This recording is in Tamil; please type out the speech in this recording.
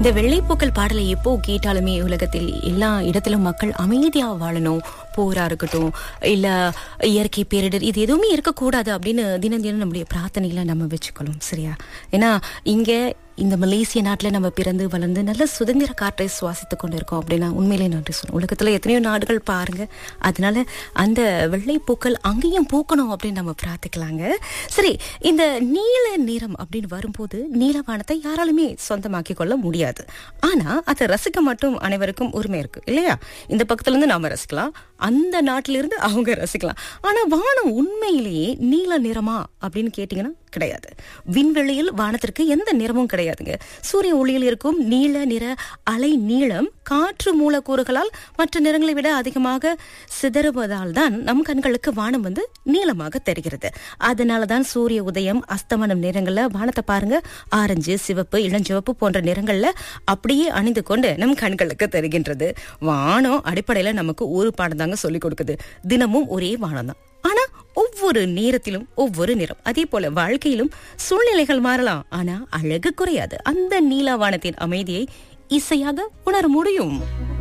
இந்த வெள்ளைப்பூக்கள் பாடலை எப்போ கேட்டாலுமே உலகத்தில் எல்லா இடத்திலும் மக்கள் அமைதியா வாழணும் போரா இருக்கட்டும் இல்ல இயற்கை பேரிடர் இது எதுவுமே இருக்கக்கூடாது அப்படின்னு தினம் தினம் நம்முடைய பிரார்த்தனைகளை நம்ம வச்சுக்கணும் சரியா ஏன்னா இங்க இந்த மலேசிய நாட்டில் நம்ம பிறந்து வளர்ந்து நல்ல சுதந்திர காற்றை சுவாசித்து கொண்டு இருக்கோம் அப்படின்னா உண்மையிலே நன்றி சொல்லணும் உலகத்தில் எத்தனையோ நாடுகள் பாருங்க அதனால அந்த வெள்ளைப்பூக்கள் அங்கேயும் பூக்கணும் அப்படின்னு நம்ம பிரார்த்திக்கலாங்க சரி இந்த நீல நிறம் அப்படின்னு வரும்போது நீலவானத்தை யாராலுமே சொந்தமாக்கி கொள்ள முடியாது ஆனா அதை ரசிக்க மட்டும் அனைவருக்கும் உரிமை இருக்கு இல்லையா இந்த பக்கத்துல இருந்து நாம ரசிக்கலாம் அந்த நாட்டிலிருந்து அவங்க ரசிக்கலாம் ஆனா வானம் உண்மையிலேயே நீல நிறமா அப்படின்னு கேட்டீங்கன்னா கிடையாது விண்வெளியில் வானத்திற்கு எந்த நிறமும் கிடையாதுங்க சூரிய ஒளியில் இருக்கும் நீல நிற அலை நீளம் காற்று மூலக்கூறுகளால் மற்ற நிறங்களை விட அதிகமாக சிதறுவதால் தான் நம் கண்களுக்கு வானம் வந்து நீளமாக தெரிகிறது அதனால தான் சூரிய உதயம் அஸ்தமனம் நிறங்கள்ல வானத்தை பாருங்க ஆரஞ்சு சிவப்பு இளஞ்சிவப்பு போன்ற நிறங்கள்ல அப்படியே அணிந்து கொண்டு நம் கண்களுக்கு தெரிகின்றது வானம் அடிப்படையில நமக்கு ஒரு பாடம் தாங்க சொல்லிக் கொடுக்குது தினமும் ஒரே வானம் தான் ஆனா ஒவ்வொரு நேரத்திலும் ஒவ்வொரு நிறம் அதே போல வாழ்க்கையிலும் சூழ்நிலைகள் மாறலாம் ஆனா அழகு குறையாது அந்த நீலவானத்தின் அமைதியை இசையாக உணர முடியும்